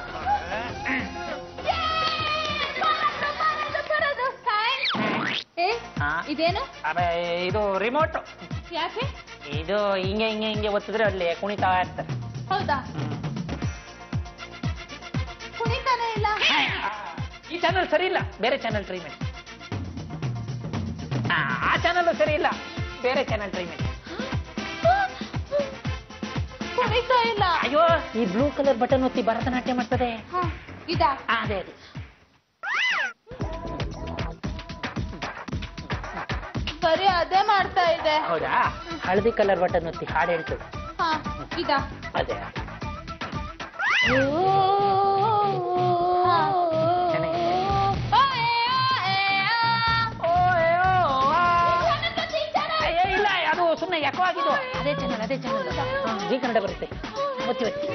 ಬರೋದು, ಬರೋದು, ಬರೋದು. ಹಾಯ್. ಏ, ಹಾ? ಇದೇನು ಅಬೆ, ಇದು ರಿಮೋಟ್ ಯಾಕೆ ಇದು ಹಿಂಗೆ ಹಿಂಗೆ ಹಿಂಗೆ ಒತ್ತಿದ್ರೆ ಅಲ್ಲಿ ಕುಣಿತಾ ಇರ್ತಾರೆ ಹೌದಾ ಕುಣಿತಾನೆ ಇಲ್ಲ ಈ ಚಾನಲ್ ಸರಿ ಇಲ್ಲ ಬೇರೆ ಚಾನಲ್ ಟ್ರೈ ಮಾಡಿ ಆ, ಆ ಚಾನಲ್ ಸರಿ ಇಲ್ಲ ಬೇರೆ ಚಾನಲ್ ಟ್ರೈ ಮಾಡಿ ಕುಣಿತಾ ಇಲ್ಲ ಅಯ್ಯೋ ಈ ಬ್ಲೂ ಕಲರ್ ಬಟನ್ ಒತ್ತಿ ಭರತನಾಟ್ಯ ಮಾಡ್ತದೆ ಹ, ಇದಾ ಆ, ಅದೇ ಅದೇ ಬರೀ ಅದೇ ಮಾಡ್ತಾ ಇದೆ ಹೌದಾ ಹಳದಿ ಕಲರ್ ಬಟನ್ ಒತ್ತಿ ಹಾಡು ಹೇಳ್ತದೆ ಹಾ ಇದಾ ಅದೇ ಅಯ್ಯೋ, ಇಲ್ಲ ಅದು ಸುಮ್ಮನೆ ಯಾಕೋ ಆಗಿದ್ದು ಅದೇ ಚಾನಲ್ ಅದೇ ಚಾನಲ್ ಜಿ ಕನ್ನಡ ಬರುತ್ತೆ ಒತ್ತಿ ಒತ್ತಿ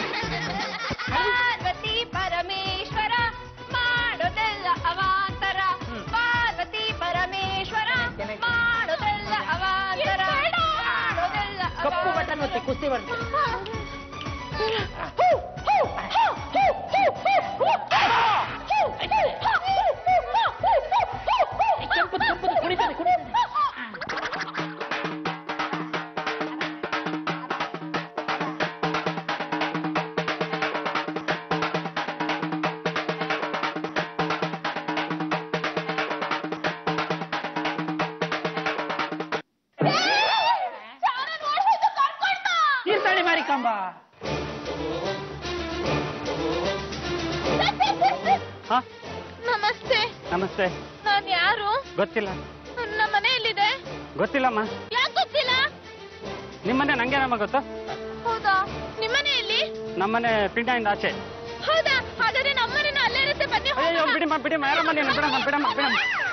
ಪಾರ್ವತಿ ಪರಮೇಶ್ವರ ಮಾಡೋದೆಲ್ಲ ಅವಾಂತರ ಪಾರ್ವತಿ ಪರಮೇಶ್ವರ ಮಾಡೋದೆಲ್ಲ ಅವಾಂತರ ಮಾಡೋದೆಲ್ಲ ಕಪ್ಪು ಬಟನ್ ಒತ್ತಿ ಕುಸ್ತಿ ಬರ್ತದೆ ಕೆಂಪುದು ಕೆಂಪುದು ಕುಣಿತದೆ ಕುಣಿತದೆ ತೀರ್ಥಹಳ್ಳಿ ಮಾರಿಕಾಂಬ ಹಾ ನಮಸ್ತೆ ನಮಸ್ತೆ ನಾನ್ ಯಾರು ಗೊತ್ತಿಲ್ಲ ನಮ್ಮ ಮನೆ ಎಲ್ಲಿದೆ ಗೊತ್ತಿಲ್ಲಮ್ಮ ಯಾಕೆ ಗೊತ್ತಿಲ್ಲ ನಿಮ್ಮನೆ ನಂಗೆ ನಮ್ಮ ಗೊತ್ತು ಹೌದಾ ನಿಮ್ಮನೆ ಎಲ್ಲಿ ನಮ್ಮನೆ ಪಿಂಡಾಯಿಂದ ಆಚೆ ಹೌದಾ ಹಾಗಾದ್ರೆ ನಮ್ಮನೇನು ಅಲ್ಲೇ ಇರುತ್ತೆ ಬನ್ನಿ ಅಯ್ಯೋ ಬಿಡಿಮ್ಮ ಬಿಡಿಮ್ಮ ಯಾರಮ್ಮ ನೀನು ಬಿಡಮ್ಮ ಬಿಡಮ್ಮ ಬಿಡಮ್ಮ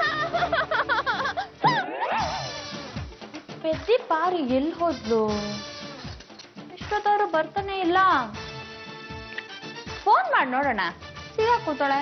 ಪೆದ್ದಿ ಪಾರು ಎಲ್ಲಿ ಹೋದ್ಲು ಇಷ್ಟೊತ್ತಾದ್ರೂ ಬರ್ತಾನೆ ಇಲ್ಲ ಫೋನ್ ಮಾಡಿ ನೋಡೋಣ ಸಿಗಾ ಕೂತಾಳೆ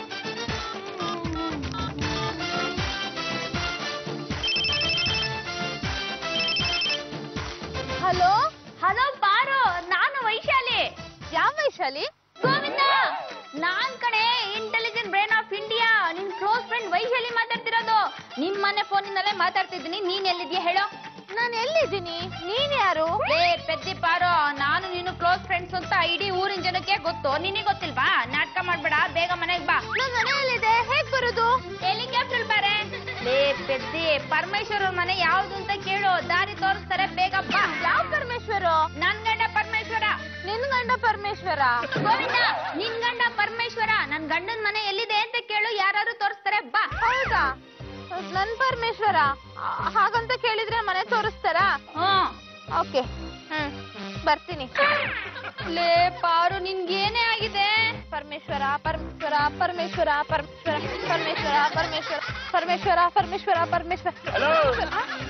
ಹಲೋ ಹಲೋ ಪಾರು ನಾನು ವೈಶಾಲಿ ಯಾವ ವೈಶಾಲಿ ಗೋವಿಂದ ನಾನ್ ಕಣೆ ಇಂಟೆಲಿಜೆಂಟ್ ಬ್ರೈನ್ ಆಫ್ ಇಂಡಿಯಾ ನಿನ್ ಕ್ಲೋಸ್ ಫ್ರೆಂಡ್ ವೈಶಾಲಿ ಮಾತಾಡ್ತಿರೋದು ನಿಮ್ ಮನೆ ಫೋನಿನಲ್ಲೇ ಮಾತಾಡ್ತಿದ್ದೀನಿ ನೀನ್ ಎಲ್ಲಿದ್ಯಾ ಹೇಳೋ ನಾನು ಎಲ್ಲಿದ್ದೀನಿ ನೀನ್ ಯಾರು ಏ ಪೆದ್ದಿ ಪಾರೋ ನಾನು ನೀನು ಕ್ಲೋಸ್ ಫ್ರೆಂಡ್ಸ್ ಅಂತ ಇಡೀ ಊರಿನ ಜನಕ್ಕೆ ಗೊತ್ತು ನಿನಗೆ ಗೊತ್ತಿಲ್ವಾ ನಾಟಕ ಮಾಡ್ಬೇಡ ಬೇಗ ಮನೆಗೆ ಬಾ ನಮ್ಮ ಮನೆ ಎಲ್ಲಿದೆ ಹೇಗ್ ಬರೋದು ಹೆಲಿಕಾಪ್ಟರ್ ಬಾರೆ ಲೇ ಪೆದ್ದಿ ಪರಮೇಶ್ವರ ಅವ್ರ ಮನೆ ಯಾವ್ದು ಅಂತ ಕೇಳು ದಾರಿ ತೋರಿಸ್ತಾರೆ ಬೇಗ ಬಾ ಯಾವ ಪರಮೇಶ್ವರ ನನ್ ಗಂಡ ಪರಮೇಶ್ವರ ನಿನ್ ಗಂಡ ಪರಮೇಶ್ವರ ಗೋವಿಂದ ನಿನ್ ಗಂಡ ಪರಮೇಶ್ವರ ನನ್ ಗಂಡನ ಮನೆ ಎಲ್ಲಿದೆ ಅಂತ ಕೇಳು ಯಾರು ತೋರಿಸ್ತಾರೆ ಬಾ ಹೌದಾ ನನ್ ಪರಮೇಶ್ವರ ಹಾಗಂತ ಕೇಳಿದ್ರೆ ಮನೆ ತೋರಿಸ್ತಾರಾ ಹ್ಮ್ ಓಕೆ ಹ್ಮ್ ಬರ್ತೀನಿ ಲೇ ಪಾರು ನಿನ್ಗೇನೇ ಆಗಿದೆ ಪರಮೇಶ್ವರ ಪರಮೇಶ್ವರ ಪರಮೇಶ್ವರ ಪರಮೇಶ್ವರ ಪರಮೇಶ್ವರ ಪರಮೇಶ್ವರ ಪರಮೇಶ್ವರ ಪರಮೇಶ್ವರ ಪರಮೇಶ್ವರ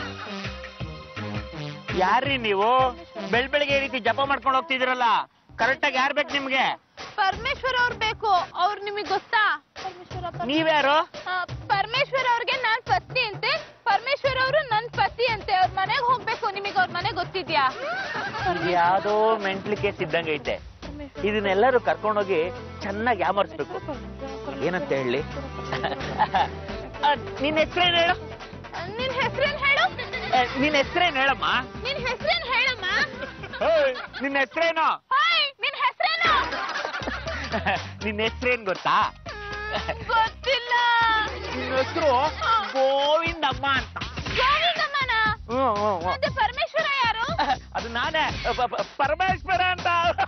ಯಾರ್ರಿ ನೀವು ಬೆಳ್ ಬೆಳಿಗ್ಗೆ ಈ ರೀತಿ ಜಪ ಮಾಡ್ಕೊಂಡು ಹೋಗ್ತಿದಿರಲ್ಲ ಕರೆಕ್ಟ್ ಆಗಿ ಯಾರ್ ಬೇಕು ನಿಮ್ಗೆ ಪರಮೇಶ್ವರ ಅವ್ರು ಬೇಕು ಅವ್ರು ನಿಮಗೆ ಗೊತ್ತಾ ಪರಮೇಶ್ವರ ಪರಮೇಶ್ವರ. ನೀವ್ಯಾರು ಆ, ಪರಮೇಶ್ವರ್ ಅವ್ರಿಗೆ ನಾನ್ ಪತ್ನಿ ಅಂತೆ ಪರಮೇಶ್ವರ್ ಅವರು ನನ್ ಪತಿ ಅಂತೆ ಅವ್ರ ಮನೆಗ್ ಹೋಗ್ಬೇಕು ನಿಮಗೆ ಅವ್ರ ಮನೆ ಗೊತ್ತಿದ್ಯಾ ಯಾವ್ದೋ ಮೆಂಟ್ಲ್ ಕೇಸ್ ಇದ್ದಂಗೈತೆ ಇದನ್ನೆಲ್ಲರೂ ಕರ್ಕೊಂಡೋಗಿ ಚೆನ್ನಾಗಿ ಯಾಮರ್ಸ್ಬೇಕು ಏನಂತ ಹೇಳಿ ನಿನ್ ಹೆಸ್ರೇನ್ ಹೇಳು ನಿನ್ ಹೆಸ್ರೇನ್ ಹೇಳು ಆ, ನಿನ್ ಹೆಸ್ರೇನ್ ಹೇಳಮ್ಮ ನಿನ್ ಹೆಸ್ರೇನ್ ಹೇಳಮ್ಮ ಓಯ್, ನಿನ್ ಹೆಸ್ರೇನು ಹಾಯ್ ನಿನ್ ಹೆಸ್ರೇನು ನಿನ್ ಹೆಸ್ರೇನ್ ಗೊತ್ತಾ ಗೊತ್ತಿಲ್ಲ ನಿನ್ ಹೆಸರು ಗೋವಿಂದಮ್ಮ ಅಂತ ಗೋವಿಂದಮ್ಮನ ಹ್ಮ್ ಹ್ಮ್ ಹ್ಮ್ ಮತ್ತೆ ಪರಮೇಶ್ವರ ಯಾರು ಅದು ನಾನೇ ಪ- ಪ- ಪರಮೇಶ್ವರ ಅಂತ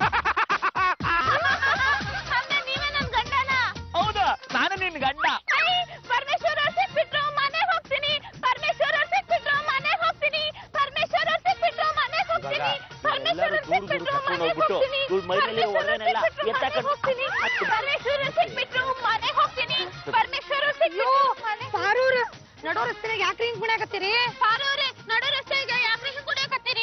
ಅಂದ್ರೆ ನೀವೇ ನನ್ ಗಂಡನ ಹೌದು ನಾನು ನಿನ್ ಗಂಡ ಅಯ್ಯ, ಪರಮೇಶ್ವರ ಅವ್ರು ಸಿಕ್ಬಿಟ್ರು ಮನೆ ಹೋಗ್ತೀನಿ ಪರಮೇಶ್ವರ ಅವ್ರು ಸಿಕ್ಬಿಟ್ರು ಮನೆ ಹೋಗ್ತೀನಿ ಪರಮೇಶ್ವರ ಅವ್ರು ಸಿಕ್ಬಿಟ್ರು ಮನೆ ಹೋಗ್ತೀನಿ ಪರಮೇಶ್ವರ ಅವ್ರು ಎಲ್ಲರೂ ದೂರ ದೂರ ಸಿಕ್ಬಿಟ್ರು ಮನೆ ಕರ್ಕೊಂಡು ಹೋಗ್ಬಿಟ್ಟು ಹೋಗ್ತೀನಿ ಇವ್ಳ್ ಮೈಮೇಲೆ ಒಡವೆನೆಲ್ಲ ಎತ್ತಾಕೊಂಡು- ಹೋಗ್ತೀನಿ ಪರಮೇಶ್ವರ ಸಿಕ್ಬಿಟ್ರು ಮನೆ ಹೋಗ್ತೀನಿ ಪರಮೇಶ್ವರ ಸಿಕ್ಬಿಟ್ರು ಪಾರೂರ್ ನಡೋ ರಸ್ತೆಗೆ ಯಾಕ್ರಿ ಹಿಂಗ್ ಕುಣಿಯಾಕತ್ತೀರಿ ಪಾರೂರೇ ನಡೋ ರಸ್ತೆಗೆ ಯಾಕ್ರಿ ಹಿಂಗ್ ಕುಣಿಯಾಕತ್ತೀರಿ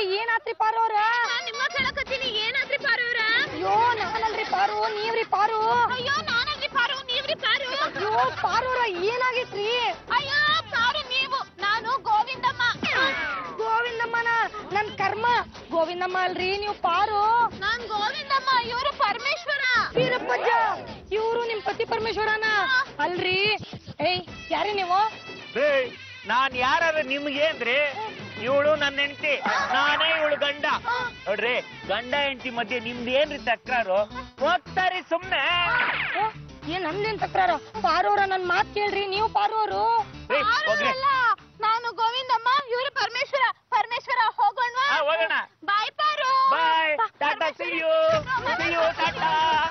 ಏನಾತ್ರಿ ಪಾರು ಅವ್ರ ನಾನ್ ನಿಮ್ಮ ಕೇಳಕತ್ತೀನಿ ಏನಾದ್ರಿ ಪಾರು ಇವ್ರ ಅಯ್ಯೋ ನಾನಲ್ರಿ ಪಾರು ನೀವ್ರಿ ಪಾರು ಅಯ್ಯೋ ನಾನಲ್ರಿ ಪಾರು ನೀವ್ರಿ ಪಾರು ಅಯ್ಯೋ ಪಾರು ಅವ್ರ ಏನಾಗೈತ್ರಿ ಅಯ್ಯೋ ಪಾರು ನೀವು ನಾನು ಗೋವಿಂದಮ್ಮ ಗೋವಿಂದಮ್ಮನ ನನ್ ಕರ್ಮ ಗೋವಿಂದಮ್ಮ ಅಲ್ರಿ ನೀವು ಪಾರು ನಾನ್ ಗೋವಿಂದಮ್ಮ ಇವರು ಪರಮೇಶ್ವರ ವೀರಪ್ಪಜ್ಜ ಇವ್ರು ನಿಮ್ ಪತಿ ಪರಮೇಶ್ವರನ ಅಲ್ರಿ ಏಯ್ ಯಾರೇ ನೀವು ರೇ ನಾನ್ ಯಾರು ನಿಮ್ಗೆ ಅಂದ್ರೆ ಇವಳು ನನ್ನ ಹೆಂಡತಿ ನಾನೇ ಇವಳು ಗಂಡ ನೋಡ್ರಿ ಗಂಡ ಹೆಂಡತಿ ಮಧ್ಯೆ ನಿಮ್ದು ಏನ್ರಿ ತಕ್ರಾರು ಹೋಗ್ತಾರಿ ಸುಮ್ನೆ ಓ, ಏನ್ ನಮ್ದೇನ್ ತಕ್ರಾರ ಪಾರು ಅವ್ರ ನನ್ ಮಾತ್ ಕೇಳ್ರಿ ನೀವು ಪಾರು ಅವರು ರೇ, ಪಾರು ಹೋಗ್ರಿ ಅಲ್ಲ ನಾನು ಗೋವಿಂದಮ್ಮ ಇವರು ಪರಮೇಶ್ವರ ಪರಮೇಶ್ವರ ಹೋಗೋಣವಾ ಹಾ, ಹೋಗೋಣ bye Paaru bye tata see you see you tata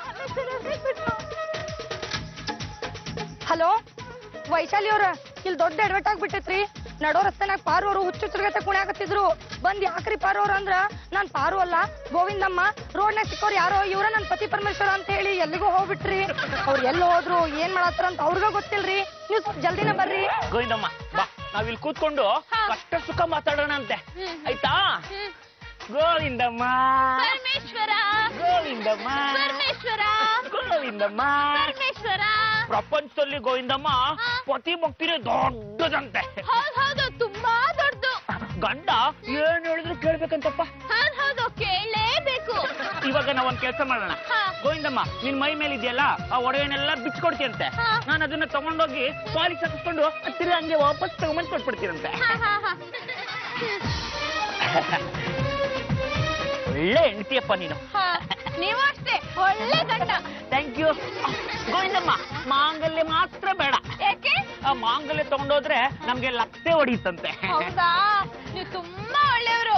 hello Vaishali ಅವ್ರ ಇಲ್ಲಿ ದೊಡ್ಡ ಎಡವಟ್ ಆಗ್ಬಿಟ್ಟೈತ್ರಿ ನಡೋ ರಸ್ತೆನಾಗ ಪಾರು ಅವರು ಹುಚ್ಚುಚ್ಚರ್ಗತೆ ಕುಣ್ಯಾಕತ್ತಿದ್ರು ಬಂದ್ ಯಾಕ್ರಿ ಪಾರು ಅವ್ರ ಅಂದ್ರ ನಾನ್ ಪಾರು ಅಲ್ಲ ಗೋವಿಂದಮ್ಮ ರೋಡ್ನಾಗ ಸಿಕ್ಕೋರ್ ಯಾರೋ ಇವ್ರ ನನ್ ಪತಿ ಪರಮೇಶ್ವರ ಅಂತ ಹೇಳಿ ಎಲ್ಲಿಗೋ ಹೋಗ್ಬಿಟ್ರಿ ಅವ್ರ ಎಲ್ಲಿ ಹೋದ್ರು ಏನ್ ಮಾಡತ್ತಾರ ಅಂತ ಅವ್ರಿಗ ಗೊತ್ತಿಲ್ರಿ ನೀವು ಸ್ವಲ್ಪ ಜಲ್ದಿನ ಬರ್ರಿ ಗೋವಿಂದಮ್ಮ ಬಾ ನಾವಿಲ್ಲಿ ಕೂತ್ಕೊಂಡು ಕಷ್ಟ ಸುಖ ಮಾತಾಡೋಣ ಅಂತೆ ಆಯ್ತಾ ಗೋವಿಂದಮ್ಮ ಪರಮೇಶ್ವರ ಗೋವಿಂದಮ್ಮ ಪರಮೇಶ್ವರ ಗೋವಿಂದಮ್ಮ ಪರಮೇಶ್ವರ ಪ್ರಪಂಚದಲ್ಲಿ ಗೋವಿಂದಮ್ಮ ಪತಿ ಭಕ್ತಿನೇ ದೊಡ್ಡದಂತೆ ಹೌದ್ ಹೌದು ತುಂಬಾ ದೊಡ್ಡದು ಗಂಡ ಏನ್ ಹೇಳಿದ್ರು ಕೇಳ್ಬೇಕಂತಪ್ಪ ಹೌದ್ ಹೌದು ಕೇಳಲೇಬೇಕು ಇವಾಗ ನಾವ್ ಒಂದ್ ಕೆಲಸ ಮಾಡೋಣ ಹಾ. ಗೋವಿಂದಮ್ಮ ನಿನ್ ಮೈ ಮೇಲೆ ಇದೆಯಲ್ಲ ಆ ಒಡವೆನೆಲ್ಲ ಬಿಚ್ಕೊಡ್ತೀಯಂತೆ ಹಾ. ನಾನು ಅದನ್ನ ತಗೊಂಡೋಗಿ ಪಾಲಿಶ್ ಹಾಕಿಸ್ಕೊಂಡು ಹತ್ತಿರ ಹಂಗೆ ವಾಪಸ್ ತಗೊಂಬಂದ್ ಕೊಟ್ಬಿಡ್ತೀರಂತೆ ಹಾ ಹಾ ಹಾ ಒಳ್ಳೆ ಹೆಂಡತಿಯಪ್ಪ ನೀನು ಹಾ ನೀವು ಅಷ್ಟೇ ಒಳ್ಳೆ ಗಂಡ ಥ್ಯಾಂಕ್ ಯು ಗೋವಿಂದಮ್ಮ ಮಾಂಗಲ್ಯ ಮಾತ್ರ ಬೇಡ ಯಾಕೆ ಆ ಮಾಂಗಲ್ಯ ತಗೊಂಡೋದ್ರೆ ನಮ್ಗೆ ಲತ್ತೆ ಹೊಡೀತಂತೆ ಹೌದಾ ನೀವು ತುಂಬಾ ಒಳ್ಳೆಯವರು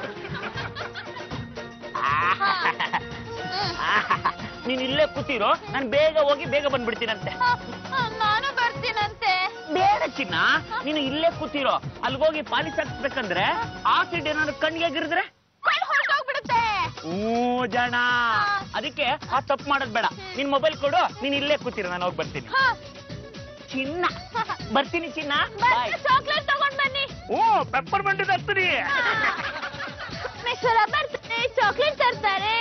ನೀನ್ ಇಲ್ಲೇ ಕೂತಿರೋ ನಾನ್ ಬೇಗ ಹೋಗಿ ಬೇಗ ಬಂದ್ಬಿಡ್ತೀನಂತೆ ನಾನು ಬರ್ತೀನಂತೆ ಬೇಡ ಚಿನ್ನ ನೀನು ಇಲ್ಲೇ ಕೂತಿರೋ ಅಲ್ಗೋಗಿ ಪಾಲಿಶ್ ಹಾಕ್ಸ್ಬೇಕಂದ್ರೆ ಆಸಿಡ್ ಏನಾದ್ರು ಕಣ್ಣಿಗೆ ಗಿರಿದ್ರೆ ಕಣ್ ಹೊರಟೋಗ್ಬಿಡುತ್ತೆ ಹ್ಞೂ ಜನ ಅದಕ್ಕೆ ಆ ತಪ್ಪು ಮಾಡೋದ್ ಬೇಡ ನಿನ್ ಮೊಬೈಲ್ ಕೊಡು ನೀನ್ ಇಲ್ಲೇ ಕೂತಿರೋ ನಾನು ಹೋಗಿ ಬರ್ತೀನಿ ಹಾ ಚಿನ್ನ ಬರ್ತೀನಿ ಚಿನ್ನ ಬಾಯ್ ಚಾಕ್ಲೇಟ್ ತಗೊಂಡ್ ಬನ್ನಿ ಓ ಪೆಪ್ಪರ್ ಬಂಡಿ ತರ್ತೀನಿ ಪರಮೇಶ್ವರ ಬರ್ತಾರೆ ಚಾಕ್ಲೇಟ್ ತರ್ತಾರೆ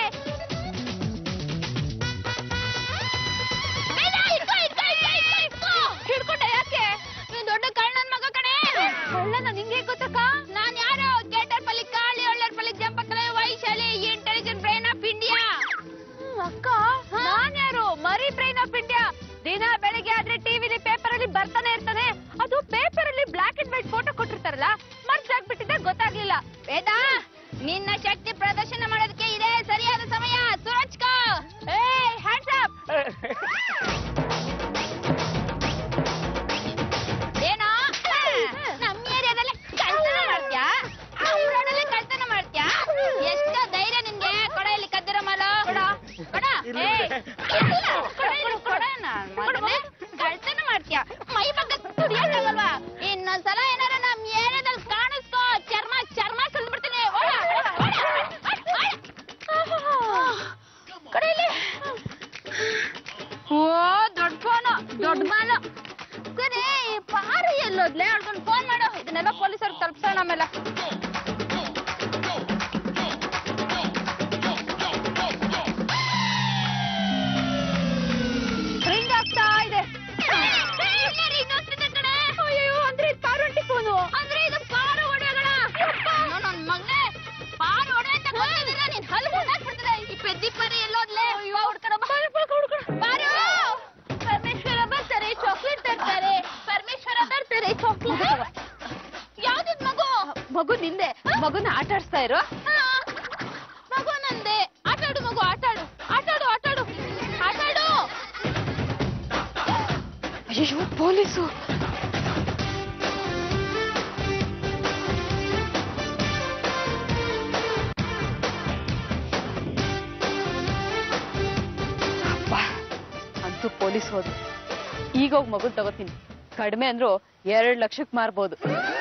ಬೇಡ, ಇಟ್ಕೋ, ಇಟ್ಕೋ, ಇಟ್ಕೋ, ಇಟ್ಕೋ, ಇಟ್ಕೋ. ಹಿಡ್ಕೊಂಡೆ ಯಾಕೆ ನೀನ್ ದೊಡ್ಡ ಕಳ್ಳನ್ ಮಗ ಕಣೆ ಕಳ್ಳನ ನಿಂಗೆ ಗೊತ್ತಕ್ಕ ನಾನ್ ಯಾರು ಗೇಟರ್ ಪಲ್ಲಿ ಕಾಳಿ ಒಳ್ಳೆರ್ ಪಲ್ಲಿ ಜಂಪಕಲೆ Vaishali intelligent brain of India ಅಕ್ಕ ನಾನ್ ಯಾರು ಮರಿ ಬ್ರೈನ್ ಆಫ್ ಇಂಡಿಯಾ ದಿನ ಬೆಳಿಗ್ಗೆ ಆದ್ರೆ ಟಿವಿಲಿ ಪೇಪರ್ ಅಲ್ಲಿ ಬರ್ತಾನೆ ಇರ್ತಾನೆ ಅದು ಪೇಪರ್ ಅಲ್ಲಿ ಬ್ಲಾಕ್ ಅಂಡ್ ವೈಟ್ ಫೋಟೋ ಕೊಟ್ಟಿರ್ತಾರಲ್ಲ ಮರ್ಚಾಗ್ಬಿಟ್ಟಿದೆ ಗೊತ್ತಾಗ್ಲಿಲ್ಲ ವೇದಾ ನಿನ್ನ ಶಕ್ತಿ ಪ್ರದರ್ಶನ ಮಾಡೋದಕ್ಕೆ ಇದೇ ಸರಿಯಾದ ಸಮಯ ಸುರಜ್ಕೋ ಏಯ್ ಹ್ಯಾಂಡ್ಸ್ ಅಪ್ ಏನೋ ನಮ್ಮ ಏರಿಯಾದಲ್ಲಿ ಕಳ್ತನ ಮಾಡ್ತ್ಯಾ ನಮ್ಮ ರೋಡಲ್ಲಿ ಕಳ್ತನ ಮಾಡ್ತ್ಯಾ ಎಷ್ಟ ಧೈರ್ಯ ನಿನ್ಗೆ ಕೊಡ ಇಲ್ಲಿ ಕದ್ದಿರೋ ಮಾಲ ಕೊಡ ಕೊಡ ಏಯ್, ಇಲ್ಲ, ಕೊಡ ಇಲ್ಲಿ, ಕೊಡ ನಾನ್ ಮಗನೇ. ಕಳ್ತನ ಮಾಡ್ತ್ಯಾ ಮೈ ಬಗ್ಗೆ ತುಡಿಯೋಕ್ಕಾಗಲ್ವಾ ಇನ್ನೊಂದ್ಸಲ ಏನಾರ ನಮ್ ಏರಿಯಾದಲ್ಲಿ ಕಾಣಿಸ್ಕೋ ಚರ್ಮ ಚರ್ಮ ಸುಲ್ಬಿಡ್ತೀನಿ ಓಡ ಓಡ, ಓಡ, ಓಡ. ಕೊಡ ಇಲ್ಲಿ. ಓ ದೊಡ್ಡ ಫೋನು ದೊಡ್ಡ ಮಾಲು ಸರಿ ಈ ಪಾರು ಎಲ್ಲೋದ್ಲೆ ಅವ್ಳ್ಗೊಂದು ಫೋನ್ ಮಾಡು ಇದನ್ನೆಲ್ಲ ಪೊಲೀಸರಿಗೆ ತಲುಪ್ಸೋಣ ಆಮೇಲೆ ರಿಂಗ್ ಆಗ್ತಾ ಇದೆ ಅಯ್ಯೋ ಅಂದ್ರೆ ಇದು ಪಾರು ಅಂಟಿ ಫೋನು ಅಂದ್ರೆ ಇದು ಪಾರು ಹೊಡೆಯೋಗಳ ನನ್ ಮಗನೇ ಪಾರು ಹೊಡೆ ಅಂತ ಗೊತ್ತಿದ್ರೆ ನೀನ್ ಹಲ್ಲು ಗುಂಡಾಕ್ಬಿಡ್ತದೆ ಈ ಪೆದ್ದಿ ಪರಿ ಎಲ್ಲೋದ್ಲೆ ಹುಡ್ಕರ ಪಾರು ಪರಮೇಶ್ವರ ಬರ್ತಾರೆ ಚಾಕ್ಲೇಟ್ ತರ್ತಾರೆ ಪರಮೇಶ್ವರ ಬರ್ತಾರೆ ಚಾಕ್ಲೇಟ್ ಯಾವ್ದಿದ್ ಮಗು ಮಗು ನಿಂದೆ ಮಗುನ ಆಟ ಆಡಿಸ್ತಾ ಇರೋ ಮಗು ನಂದೆ ಆಟ ಆಡು ಮಗು ಆಟ ಆಡು ಆಟ ಆಡು ಆಟ ಆಡು ಆಟ ಆಡು ಅಯ್ಯೋ ಪೊಲೀಸು ಅಪ್ಪ, ಅಂತೂ ಪೊಲೀಸ್ ಹೋದ್ರು ಈಗ ಹೋಗಿ ಮಗುನ್ ತಗೋತೀನಿ ಕಡಿಮೆ ಅಂದ್ರು ಎರಡ್ ಲಕ್ಷಕ್ ಮಾರ್ಬೋದು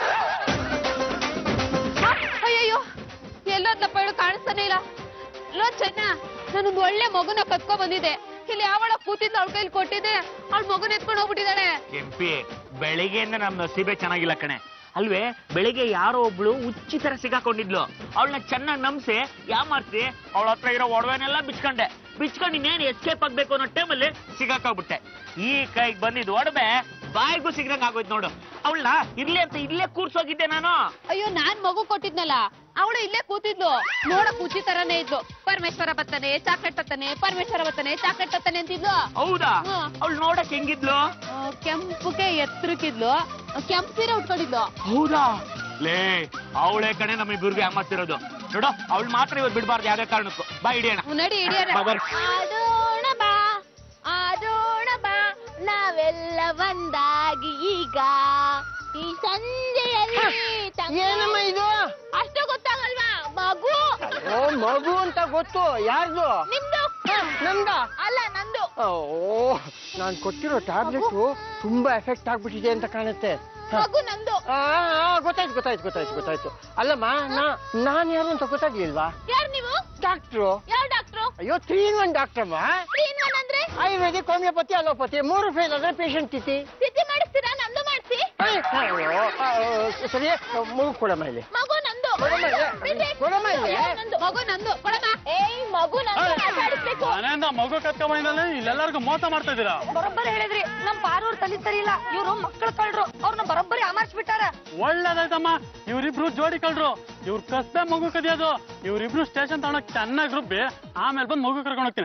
ಅಯ್ಯಯ್ಯೋ ಎಲ್ಲೋದ್ಲಪ್ಪ ಹೇಳು ಕಾಣಿಸ್ತಾನೆ ಇಲ್ಲ ಲೋ ಚೆನ್ನ ನಾನೊಂದು ಒಳ್ಳೆ ಮಗುನ ಕತ್ಕೊ ಬಂದಿದ್ದೆ ಇಲ್ಲಿ ಯಾವಳ ಕೂತಿದ್ದ ಅವಳ ಕೈಲಿ ಕೊಟ್ಟಿದ್ದೆ ಅವಳ ಮಗುನ ಎತ್ಕೊಂಡು ಹೋಗ್ಬಿಟ್ಟಿದ್ದಾಳೆ ಕೆಂಪಿ ಬೆಳಿಗ್ಗೆಯಿಂದ ನಮ್ ನಸೀಬೆ ಚೆನ್ನಾಗಿಲ್ಲ ಕಣೆ ಅಲ್ವೇ ಬೆಳಿಗ್ಗೆ ಯಾರೋ ಒಬ್ಳು ಹುಚ್ಚಿ ತರ ಸಿಗಾಕೊಂಡಿದ್ಲು ಅವಳನ್ನ ಚೆನ್ನಾಗಿ ನಂಬಿಸಿ ಯಾ ಮಾಡ್ತಿ ಅವಳ ಹತ್ರ ಇರೋ ಒಡವೆನೆಲ್ಲ ಬಿಚ್ಕೊಂಡೆ ಬಿಚ್ಕೊಂಡು ಇನ್ನೇನು ಎಸ್ಕೇಪ್ ಆಗ್ಬೇಕು ಅನ್ನೋ ಟೈಮಲ್ಲಿ ಸಿಗಾಕೋಗ್ಬಿಟ್ಟೆ ಈ ಕೈಗೆ ಬಂದಿದ್ ಒಡವೆ ಬಾಯಿಗೂ ಸಿಗ್ದಂಗ್ ಆಗೋಯ್ತು ನೋಡು ಅವಳನ್ನ ಇರ್ಲಿ ಅಂತ ಇಲ್ಲೇ ಕೂರ್ಸೋಗಿದ್ದೆ ನಾನು ಅಯ್ಯೋ ನಾನ್ ಮಗು ಕೊಟ್ಟಿದ್ನಲ್ಲ ಅವಳು ಇಲ್ಲೇ ಕೂತಿದ್ಲು ನೋಡ ಕೂಚಿ ತರಾನೇ ಇದ್ಲು ಪರಮೇಶ್ವರ ಬತ್ತಾನೆ ಚಾಕ್ಲೇಟ್ ತತ್ತಾನೆ ಪರಮೇಶ್ವರ ಬತ್ತಾನೆ ಚಾಕ್ಲೇಟ್ ತತ್ತಾನೆ ಅಂತಿದ್ಲು ಹೌದಾ ಹ್ಮ್. ಅವಳು ನೋಡಕ್ ಹೆಂಗಿದ್ಲು ಆ, ಕೆಂಪುಗೆ ಎತ್ತರಕ್ಕಿದ್ಲು ಕೆಂಪು ಸೀರೆ ಉಟ್ಕೊಂಡಿದ್ಲು ಹೌದಾ ಲೇ ಅವಳೇ ಕಣೆ ನಮ್ಮಿಬ್ಬರಿಗೂ ಏಮಾತಿರೋದು ನೋಡು ಅವಳು ಮಾತ್ರ ಇವತ್ತು ಬಿಡ್ಬಾರ್ದು ಯಾವ್ದೇ ಕಾರಣಕ್ಕೂ ಬಾ ಹಿಡಿಯೋಣ ಹ್ಮ್, ನಡಿ ಹಿಡಿಯೋಣ ಬಾ, ಬರ್ರಿ. ಆಡೋಣ ಬಾ ಆಡೋಣ ಬಾ ನಾವೆಲ್ಲ ಒಂದಾಗಿ ಈಗ ಈ ಸಂಜೆಯಲ್ಲಿ ತಂಗ- ಏನಮ್ಮ ಇದು ಅಷ್ಟು ಗೊತ್ತಾಗಲ್ವಾ ಮಗು ಓ ಮಗು ಅಂತ ಗೊತ್ತು ಯಾರ್ದು ನಿಮ್ದು ನಮ್ದ ಅಲ್ಲ ನಂದು ಓ ನಾನ್ ಕೊಟ್ಟಿರೋ ಟ್ಯಾಬ್ಲೆಟ್ ತುಂಬಾ ಎಫೆಕ್ಟ್ ಆಗ್ಬಿಟ್ಟಿದೆ ಅಂತ ಕಾಣುತ್ತೆ ಹ. ಮಗು ನಂದು ಆ, ಆ, ಗೊತ್ತಾಯ್ತು ಗೊತ್ತಾಯ್ತು ಗೊತ್ತಾಯ್ತು ಗೊತ್ತಾಯ್ತು ಅಲ್ಲಮ್ಮ ನಾ ನಾನ್ ಯಾರು ಅಂತ ಗೊತ್ತಾಗ್ಲಿಲ್ವಾ ಯಾರು ನೀವು ಡಾಕ್ಟ್ರು ಯಾವ ಡಾಕ್ಟ್ರು ಅಯ್ಯೋ ತ್ರೀ ಇನ್ ಒನ್ ಡಾಕ್ಟ್ರಮ್ಮ ಸ್ಕ್ರೀನ್ ಒನ್ ಅಂದ್ರೆ ಆಯುರ್ವೇದಿಕ್ ಹೋಮಿಯೋಪತಿ ಅಲೋಪತಿ ಮೂರು ಫೇಲ್ ಆದ್ರೆ ಪೇಷಂಟ್ ತಿಥಿ ಸ್ಥಿತಿ ಮಾಡಿಸ್ತೀರಾ ನಂದು ಮಾಡಿಸಿ ಅಯ್ಯೋ, ಆ, ಆ, ಸರಿ ಮುಗು ಕೊಡಮ್ಮ ಇಲ್ಲಿ ಮಗು ನಂದು ಕೊಡಮ್ಮ ಇಲ್ಲಿ. ಬಿಡ್ರಿ. ಕೊಡಮ್ಮ ಇಲ್ಲಿ. ಅಯ್ಯೋ, ನಂದು. ಮಗು ನಂದು ಕೊಡಮ್ಮ ಏಯ್ ಮಗು ನಂದು ಮಾತಾಡಿಸ್ಬೇಕು ಮನೆಯಿಂದ ಮಗು ಕತ್ಕೊಂಬಂದಲ್ಲಿ ಇಲ್ಲೆಲ್ಲರಿಗೂ ಮೋಸ ಮಾಡ್ತಾ ಇದ್ದೀರಾ ಬರೋಬ್ಬರಿ ಹೇಳಿದ್ರಿ ನಮ್ ಪಾರೂರ್ ತಲಿ ಸರಿ ಇಲ್ಲ ಇವ್ರು ಮಕ್ಕಳು ಕಳ್ರು ಅವ್ರನ್ನ ಬರೋಬ್ಬರಿ ಅಮಾರ್ಸ್ಬಿಟ್ಟಾರ ಒಳ್ಳೇದಾಯ್ತಮ್ಮ ಇವ್ರಿಬ್ರು ಜೋಡಿ ಕಳ್ರು ಇವ್ರ ಕಸ್ಬೆ ಮಗು ಕದಿಯೋದು ಇವ್ರಿಬ್ರು ಸ್ಟೇಷನ್ ತಗೊಂಡೋಗಿ ಚೆನ್ನಾಗಿ ರುಬ್ಬಿ ಆಮೇಲೆ ಬಂದು ಮಗು ಕರ್ಕೊಂಡು ಹೋಗ್ತೀನಿ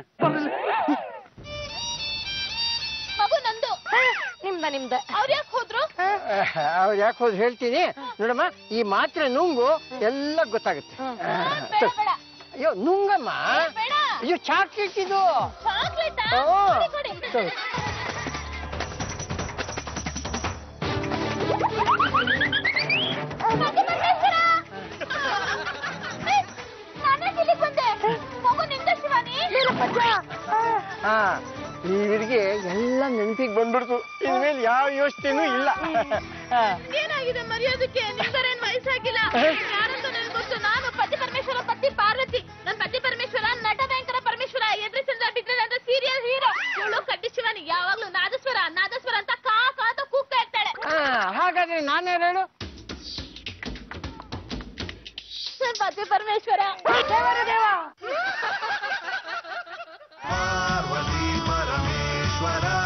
ಮಗು ನಂದು ನಿಮ್ದ ನಿಮ್ದ ಅವ್ರು ಯಾಕೆ ಹೋದ್ರು ಅವ್ರು ಯಾಕೆ ಹೋದ್ ಹೇಳ್ತೀನಿ ನೋಡಮ್ಮ ಈ ಮಾತ್ರೆ ನುಂಗು ಎಲ್ಲ ಗೊತ್ತಾಗುತ್ತೆ ಆ, ಬೇಡ ಬೇಡ ಅಯ್ಯೋ ನುಂಗಮ್ಮ ಬೇಡ ಅಯ್ಯೋ ಚಾಕ್ಲೇಟ್ ಇದು ಚಾಕ್ಲೇಟಾ ಓ. ಕೊಡಿ, ಕೊಡಿ. ಸರಿ. ಮಗು ಬಂದೇಶ್ವರ. ಏಯ್, ನಾನೇ ಇಲ್ಲಿಗ್ ಬಂದೆ ಮಗು ನಿಂದ ಶಿವಾನಿ ಹಾ ಇವರಿಗೆ ಎಲ್ಲ ನೆನಪಿಗೆ ಬಂದ್ಬಿಡ್ತು ಇನ್ಮೇಲೆ ಯಾವ ಯೋಚನೆನೂ ಇಲ್ಲ ಆ, ಏನಾಗಿದೆ ಮರ್ಯಾದಕ್ಕೆ ನಿಮ್ಗರೇನ್ ವಯಸ್ಸಾಗಿಲ್ಲ ಯಾರಂತ ನನ್ಗೆ ಗೊತ್ತು ನಾನು ಪತಿ ಪರಮೇಶ್ವರ ಪತಿ ಪಾರ್ವತಿ ನನ್ ಪತಿ ಪರಮೇಶ್ವರ ನಟ ಭಯಂಕರ ಪರಮೇಶ್ವರ ಎದುರಿಸಿದ ಬಿಟ್ಟರೆ ಅಂತ ಸೀರಿಯಲ್ ಹೀರೋ ಇವಳು ಕಡ್ಡಿ ಶಿವಾನಿ ಯಾವಾಗ್ಲೂ ನಾದಸ್ವರ ನಾದಸ್ವರ ಅಂತ ಕಾ ಕಾ ಅಂತ ಕೂಗ್ತಾ ಇರ್ತಾಳೆ ಆ, ಹಾಗಾದ್ರೆ ನಾನೇ ಹೇಳು ನನ್ ಪತಿ ಪರಮೇಶ್ವರ ಪಾರ್ವತಿ ಪರಮೇಶ್ವರ